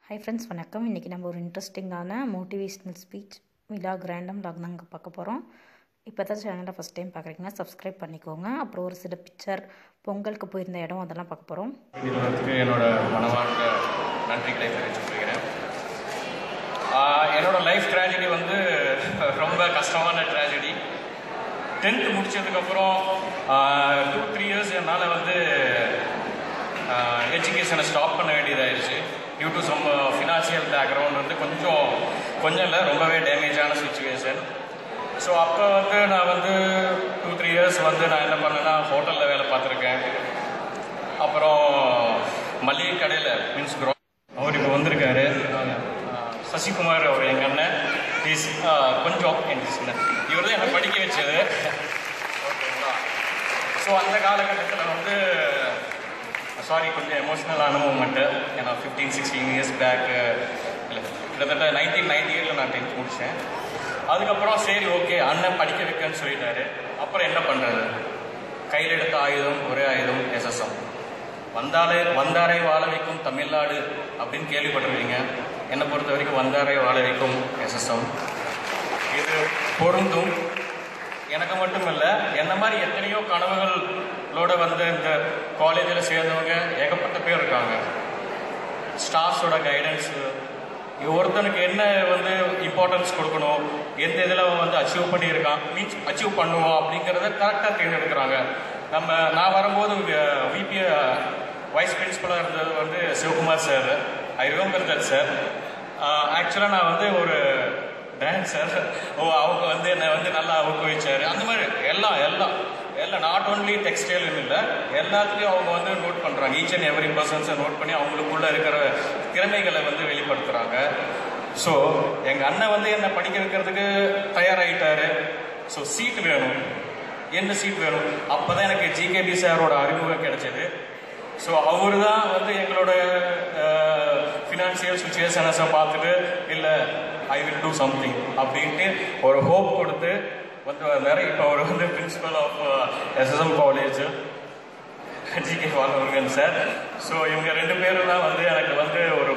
Hi friends வணக்கம் இன்றைக்கி நம்ம ஒரு இன்ட்ரெஸ்டிங்கான மோட்டிவேஷ்னல் ஸ்பீச் விழா கிராண்டம் லாக் நாங்கள் பார்க்க போகிறோம் இப்போ தான் சேனலை ஃபஸ்ட் டைம் பார்க்குறீங்கன்னா சப்ஸ்கிரைப் பண்ணிக்கோங்க அப்புறம் ஒரு சில பிக்சர் பொங்கலுக்கு போயிருந்த இடம் அதெல்லாம் பார்க்க போகிறோம் நிறுவனத்துக்கு என்னோட மனமார்ந்த நன்றிகளை தெரிவித்துக் கொள்கிறேன் ஆஹ் என்னோட லைஃப் ட்ராஜடி வந்து ரொம்ப கஷ்டமான ட்ராஜடி டென்த்து முடிச்சதுக்கப்புறம் டூ த்ரீ இயர்ஸ் என்னால் வந்து எஜுகேஷனை ஸ்டாப் பண்ண வேண்டியதாயிருச்சு due to some financial background வந்து கொஞ்சம் கொஞ்சம் இல்லை ரொம்பவே டேமேஜான சுச்சுவேஷன் ஸோ அப்போ வந்து நான் வந்து டூ த்ரீ இயர்ஸ் வந்து நான் என்ன பண்ணேன்னா ஹோட்டலில் வேலை பார்த்துருக்கேன் அப்புறம் மளிகை கடையில் மீன்ஸ் க்ரோ அவர் இப்போ வந்திருக்காரு அஹ் சசிகுமார் அவர் எங்கள் அண்ணன் இஸ் கொஞ்சம் என் சின்ன இவர் தான் என்னை படிக்க வச்சது ஓகேங்களா ஸோ அந்த காலகட்டத்தில் வந்து சாரி கொஞ்சம் எமோஷ்னலான மூமெண்ட்டு ஏன்னா ஃபிஃப்டீன் சிக்ஸ்டீன் இயர்ஸ் பேக்கு இல்லை கிட்டத்தட்ட நைன்டீன் நைன்டி எயிட்டில் நான் டென்த் முடித்தேன் அதுக்கப்புறம் சரி ஓகே அண்ணன் படிக்க வைக்கன்னு சொல்லிட்டாரு அப்புறம் என்ன பண்ணுறது கையில் எடுத்த ஆயுதம் ஒரே ஆயுதம் எஸ்எஸ்எம் வந்தாலே வந்தாரை வாழ வைக்கும் தமிழ்நாடு அப்படின்னு கேள்விப்பட்டிருக்கீங்க என்னை பொறுத்த வரைக்கும் வந்தாரை வாழ வைக்கும் எஸ்எஸ்எம் இது பொருந்தும் எனக்கு மட்டும் இல்லை என்ன மாதிரி எத்தனையோ கனவுகளோட வந்து இந்த காலேஜில் சேர்ந்தவங்க ஏகப்பட்ட பேர் இருக்காங்க ஸ்டாஃப்ஸோட கைடன்ஸு ஒருத்தனுக்கு என்ன வந்து இம்பார்ட்டன்ஸ் கொடுக்கணும் எந்த இதில் அவன் வந்து அச்சீவ் பண்ணியிருக்கான் மீன்ஸ் அச்சீவ் பண்ணுவோம் அப்படிங்கிறத கரெக்டாக தேர்ந்தெடுக்கிறாங்க நம்ம நான் வரும்போது விபி வைஸ் பிரின்சிபலாக இருந்தது வந்து Sivakumar sir I remember that sir ஆக்சுவலாக நான் வந்து ஒரு டான்ஸர் ஓ அவங்க வந்து என்னை வந்து நல்லா ஊக்குவிச்சார் அந்த மாதிரி எல்லாம் எல்லாம் எல்லாம் நாட் ஓன்லி டெக்ஸ்டைல் இல்லை எல்லாத்துலேயும் அவங்க வந்து நோட் பண்ணுறாங்க ஈச் அண்ட் எவ்ரி பர்சன்ஸை நோட் பண்ணி அவங்களுக்குள்ள இருக்கிற திறமைகளை வந்து வெளிப்படுத்துகிறாங்க ஸோ எங்கள் அண்ணன் வந்து என்னை படிக்க வைக்கிறதுக்கு தயாராகிட்டாரு ஸோ சீட் வேணும் என்ன சீட் வேணும் அப்போ தான் எனக்கு ஜிகேபி சாரோட அறிமுகம் கிடைச்சது ஸோ அவர் தான் வந்து எங்களோட ஃபினான்ஷியல் சுச்சுவேஷன்ஸை பார்த்துட்டு இல்லை ஐ வில் டூ சம்திங் அப்படின்ட்டு ஒரு ஹோப் கொடுத்து வந்து வந்தார் இப்போ அவர் வந்து principal of SSM college GK வாங்கவங்கன் சார் ஸோ இவங்க ரெண்டு பேரும் தான் வந்து எனக்கு வந்து ஒரு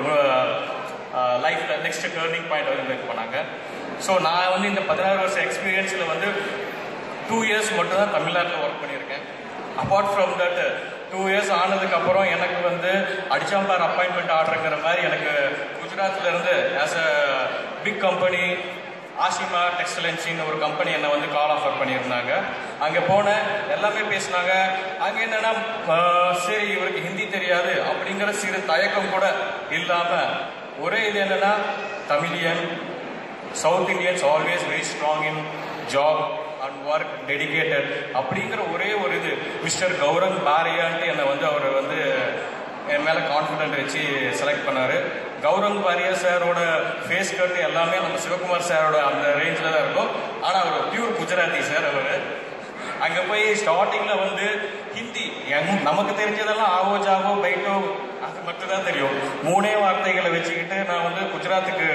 லைஃப்பில் நெக்ஸ்ட் டேர்னிங் பாயிண்ட் வந்து மேக் பண்ணாங்க ஸோ நான் வந்து இந்த பதினாறு வருஷம் எக்ஸ்பீரியன்ஸில் வந்து டூ இயர்ஸ் மட்டும் தான் தமிழ்நாட்டில் ஒர்க் பண்ணியிருக்கேன் apart from that two years ஆனதுக்கப்புறம் எனக்கு வந்து அடிச்சாம்பார் அப்பாயின்மெண்ட் ஆர்டருங்கிற மாதிரி எனக்கு குஜராத்தில் இருந்து as a big company Ashima டெக்ஸ்டைல்ஸின்னு ஒரு கம்பெனி என்னை வந்து கால் ஆஃபர் பண்ணியிருந்தாங்க அங்கே போனேன் எல்லாமே பேசினாங்க அங்கே என்னென்னா சரி இவருக்கு ஹிந்தி தெரியாது அப்படிங்கிற சிறு தயக்கம் கூட இல்லாமல் ஒரே இது என்னென்னா Tamilian south Indians always very strong in job and work dedicated அப்படிங்கிற ஒரே ஒரு இது மிஸ்டர் கௌரங் பாரியான்ட்டு என்னை வந்து அவர் வந்து என் மேலே கான்ஃபிடென்ட் வச்சு செலக்ட் பண்ணார் கௌரங் பாரியா சாரோட ஃபேஸ் கட்டு எல்லாமே நம்ம சிவகுமார் சாரோட அந்த ரேஞ்சில் தான் இருக்கும் ஆனால் அவர் பியூர் குஜராத்தி சார் அவர் அங்கே போய் ஸ்டார்டிங்கில் வந்து ஹிந்தி எங் நமக்கு தெரிஞ்சதெல்லாம் ஆவோ ஜாவோ பைட்டோ அது மட்டும் தான் தெரியும் மூணே வார்த்தைகளை வச்சுக்கிட்டு நான் வந்து குஜராத்துக்கு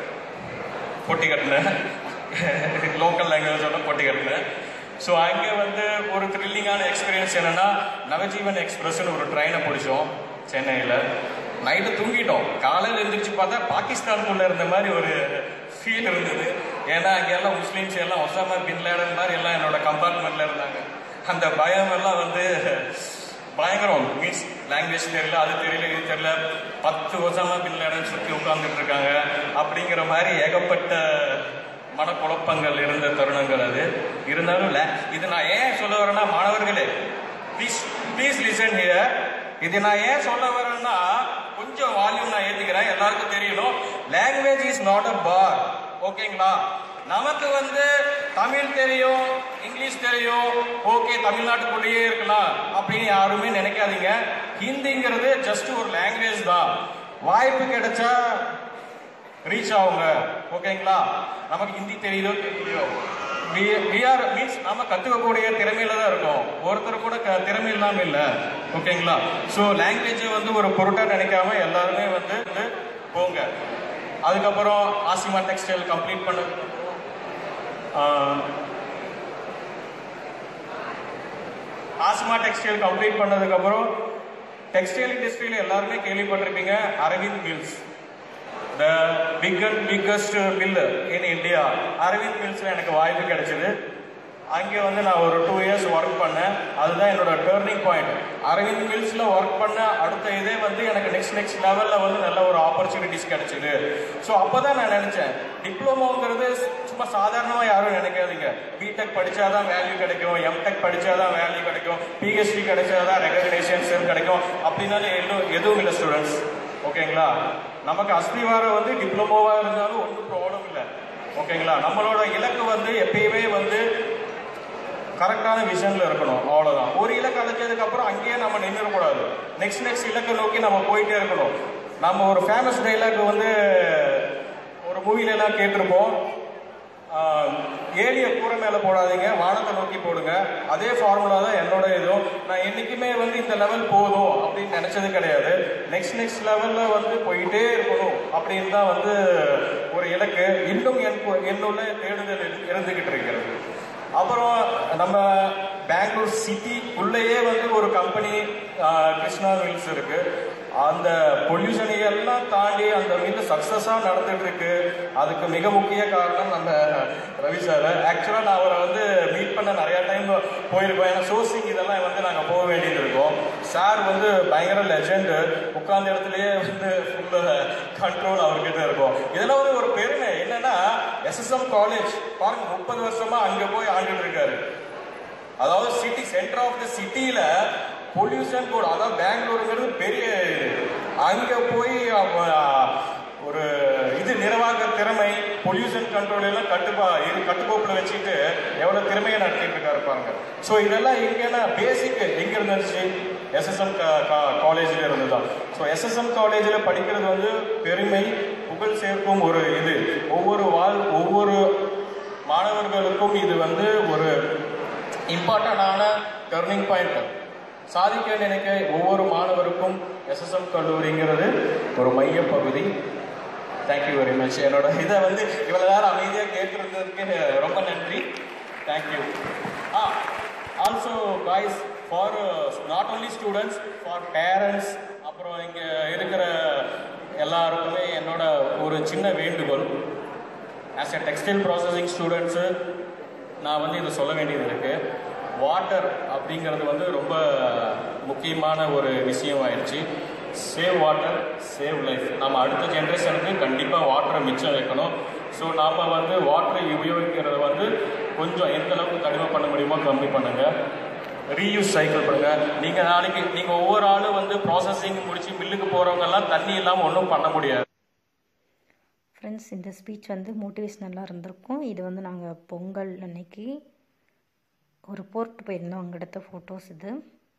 பொட்டி கட்டினேன் லோக்கல் லாங்குவேஜோட பொட்டி கட்டினேன் ஸோ அங்கே வந்து ஒரு த்ரில்லிங்கான எக்ஸ்பீரியன்ஸ் என்னென்னா நவஜீவன் எக்ஸ்பிரஸ்னு ஒரு ட்ரெயினை பிடிச்சோம் சென்னையில் நைட்டு தூங்கிட்டோம் காலையில் எழுந்திரிச்சு பார்த்தா பாகிஸ்தானுக்குள்ளே இருந்த மாதிரி ஒரு ஃபீல் இருந்தது ஏன்னா அங்கே எல்லாம் முஸ்லீம்ஸ் எல்லாம் ஒசாமா பின் லேடன் மாதிரி எல்லாம் என்னோட கம்பார்ட்மெண்ட்டில் இருந்தாங்க அந்த பயம் எல்லாம் வந்து பயங்கரம் மீன்ஸ் லாங்குவேஜ் தெரியல அது தெரியல இது தெரியல பத்து ஒசாமா பின் லேடன் சுற்றி உட்காந்துட்டு இருக்காங்க அப்படிங்கிற மாதிரி ஏகப்பட்ட மனக்குழப்பங்கள் இருந்த தருணங்கள் அது இருந்தாலும் இது நான் ஏன் சொல்ல வரேன்னா மாணவர்களே ப்ளீஸ் ப்ளீஸ் லிசன் ஹியர் இது நான் ஏன் சொல்ல வரேன்னா கொஞ்சம் வால்யூம் நான் ஏற்றிக்கிறேன் எல்லாருக்கும் தெரியணும் language is not a bar ஓகேங்களா நமக்கு வந்து தமிழ் தெரியும் இங்கிலீஷ் தெரியும் ஓகே தமிழ்நாட்டுக்குள்ளேயே இருக்கலாம் அப்படின்னு யாருமே நினைக்காதீங்க ஹிந்திங்கிறது ஜஸ்ட் ஒரு லாங்குவேஜ் தான் வாய்ப்பு கிடைச்சா ரீச் ஆகுங்க ஓகேங்களா நமக்கு ஹிந்தி தெரியுதோ தெரியலையோ விஆர் மீன்ஸ் நம்ம கற்றுக்கக்கூடிய திறமையில தான் இருக்கும் ஒருத்தர் கூட க திறமை இல்லாமல் இல்லை ஓகேங்களா ஸோ லாங்குவேஜை வந்து ஒரு பொருட்டாக நினைக்காம எல்லாருமே வந்து வந்து போங்க அதுக்கப்புறம் ஆசிமா டெக்ஸ்டைல் கம்ப்ளீட் பண்ண ஆசிமா டெக்ஸ்டைல் கம்ப்ளீட் பண்ணதுக்கப்புறம் டெக்ஸ்டைல் இண்டஸ்ட்ரியில் எல்லாருமே கேள்விப்பட்டிருப்பீங்க Arvind mills the big and biggest mill in India Arvind மில்ஸில் எனக்கு வாய்ப்பு கிடைச்சிது அங்கே வந்து நான் ஒரு டூ இயர்ஸ் ஒர்க் பண்ணேன் அதுதான் என்னோட டேர்னிங் பாயிண்ட் அரவிந்த் மில்ஸில் ஒர்க் பண்ண அடுத்த இதே வந்து எனக்கு நெக்ஸ்ட் நெக்ஸ்ட் லெவலில் வந்து நல்ல ஒரு ஆப்பர்ச்சுனிட்டிஸ் கிடைச்சிது ஸோ அப்போ தான் நான் நினச்சேன் டிப்ளமோங்கிறது சும்மா சாதாரணமாக யாரும் நினைக்காதீங்க பிடெக் படித்தாதான் வேல்யூ கிடைக்கும் எம்டெக் படித்தாதான் வேல்யூ கிடைக்கும் பிஹெச்டி கிடைச்சாதான் ரெகக்னேஷன்ஸ் கிடைக்கும் அப்படின்னாலும் எதுவும் எதுவும் இல்லை ஸ்டூடெண்ட்ஸ் ஓகேங்களா நமக்கு அஸ்திவாரம் வந்து டிப்ளமோவாக இருந்தாலும் ஒன்றும் ப்ராப்ளம் இல்லை ஓகேங்களா நம்மளோட இலக்கு வந்து எப்பயுமே வந்து கரெக்டான விஷன்ல இருக்கணும் அவ்வளவுதான் ஒரு இலக்கு அழைச்சதுக்கு அப்புறம் அங்கேயே நம்ம நின்றுடக்கூடாது நெக்ஸ்ட் நெக்ஸ்ட் இலக்கை நோக்கி நம்ம போயிட்டே இருக்கணும் நம்ம ஒரு ஃபேமஸ் டைலாக் வந்து ஒரு மூவில எல்லாம் கேட்டிருப்போம் ஆஹ், ஏலிய கூரை மேல போடாதீங்க வானத்தை நோக்கி போடுங்க அதே ஃபார்முலா தான் என்னோட இதுவும் நான் என்னைக்குமே வந்து இந்த லெவல் போதும் அப்படின்னு நினைச்சது கிடையாது நெக்ஸ்ட் நெக்ஸ்ட் லெவல்ல வந்து போயிட்டே இருக்கணும் அப்படின்னு தான் வந்து ஒரு இலக்கு இன்னும் என் என்னுள்ள தேடுதல் இரு- இருந்துகிட்டு இருக்கிறது அப்புறம் நம்ம பெங்களூர் சிட்டி உள்ளேயே வந்து ஒரு கம்பெனி கிருஷ்ணா மில்ஸ் இருக்கு அந்த பொல்யூஷனை எல்லாம் தாண்டி அந்த மில் சக்சஸா நடந்துட்டு இருக்கு அதுக்கு மிக முக்கிய காரணம் நம்ம ரவி சார் ஆக்சுவலா நான் அவரை வந்து மீட் பண்ண நிறைய டைம் போயிருக்கோம் ஏன்னா சோர்சிங் இதெல்லாம் வந்து நாங்க போக வேண்டியது இருக்கும் சார் வந்து பயங்கர லெஜெண்ட் உட்கார்ந்த இடத்துலயே வந்து ஃபுல் கண்ட்ரோல் அவர்கிட்ட இருக்கும் இதெல்லாம் வந்து ஒரு பெருமை என்னன்னா எஸ்எஸ்எம் காலேஜ் பாருங்க முப்பது வருஷமா அங்க போய் ஆண்டுட்டு இருக்காரு அதாவது சிட்டி சென்டர் ஆஃப் த சிட்டியில பொல்யூஷன் கூட அதாவது பெங்களூருங்கிறது பெரிய இது. அங்க போய் அவ- ஒரு இது நிர்வாக திறமை பொல்யூஷன் கண்ட்ரோல் எல்லாம் கட்டுப்பா இது கட்டுக்கோப்புல வச்சுட்டு எவ்வளவு திறமையை நடத்திட்டு இருக்காரு பாருங்க ஸோ இதெல்லாம் எங்கன்னா பேசிக் எங்க இருந்துச்சு எஸ்எஸ்எம் காலேஜில் இருந்து தான் ஸோ எஸ்எஸ்எம் காலேஜில் படிக்கிறது வந்து பெருமை புகழ் சேர்க்கும் ஒரு இது ஒவ்வொரு வாழ் ஒவ்வொரு மாணவர்களுக்கும் இது வந்து ஒரு இம்பார்ட்டண்டான டர்னிங் பாயிண்ட் சாதிக்க நினைக்க ஒவ்வொரு மாணவருக்கும் எஸ்எஸ்எம் கல்லூரிங்கிறது ஒரு மைய பகுதி தேங்க்யூ வெரி மச் என்னோட இதை வந்து இவ்வளோ நேரம் அமைதியாக கேட்டிருந்ததுக்கு ரொம்ப நன்றி thank you ah also guys for not only students for parents அப்புறம் இங்கே இருக்கிற எல்லாருக்குமே என்னோட ஒரு சின்ன வேண்டுகோள் as a textile processing students நான் வந்து இதை சொல்ல வேண்டியது இருக்கு வாட்டர் அப்படிங்கிறது வந்து ரொம்ப முக்கியமான ஒரு விஷயம் ஆயிடுச்சு சேவ் வாட்டர் சேவ் லைஃப் நம்ம அடுத்த ஜென்ரேஷனுக்கு கண்டிப்பாக வாட்டரை மிச்சம் வைக்கணும் ஸோ நாம் வந்து வாட்டரை உபயோகிக்கிறத வந்து கொஞ்சம் எந்த அளவுக்கு கடிமை பண்ண முடியுமோ கம்மி பண்ணுங்க ரீயூஸ் சைக்கிள் பண்ணுங்க நீங்கள் நாளைக்கு நீங்கள் ஒவ்வொரு ஆளும் வந்து ப்ராசஸிங் முடிச்சு மில்லுக்கு போகிறவங்கெல்லாம் தண்ணி இல்லாமல் ஒன்றும் பண்ண முடியாது ஃப்ரெண்ட்ஸ் இந்த ஸ்பீச் வந்து மோட்டிவேஷ்னலாக இருந்திருக்கும் இது வந்து நாங்கள் பொங்கல் அன்னைக்கு ஒரு போர்ட் போயிருந்தோம் அங்கே எடுத்த ஃபோட்டோஸ் இது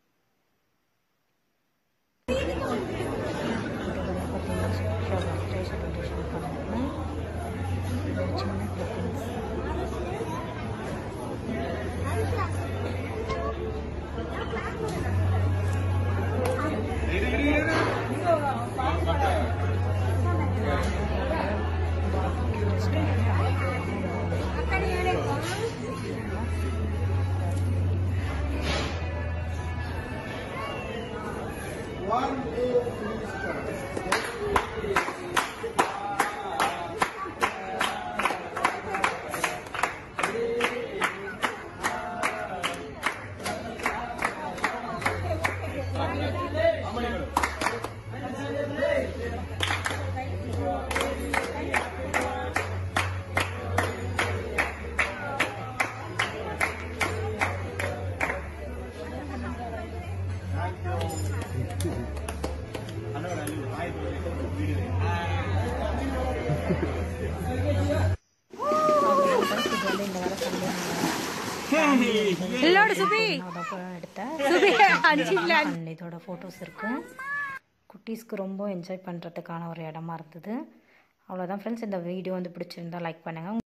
இது வந்து பார்த்தீங்கன்னா ஸ்பெஷல் பர்த்டே செலிப்ரேஷன் பண்ணாங்க இது ஒரு சின்ன கிளிப்பிங்ஸ் இல்லோடு சுபி எடுத்தேன் சுபி அஞ்சு இல்ல அண்ட் இதோட ஃபோட்டோஸ் இருக்கு குட்டீஸ்க்கு ரொம்ப என்ஜாய் பண்ணுறதுக்கான ஒரு இடமா இருந்தது அவ்வளோதான் ஃப்ரெண்ட்ஸ் இந்த வீடியோ வந்து பிடிச்சிருந்தா லைக் பண்ணுங்கள்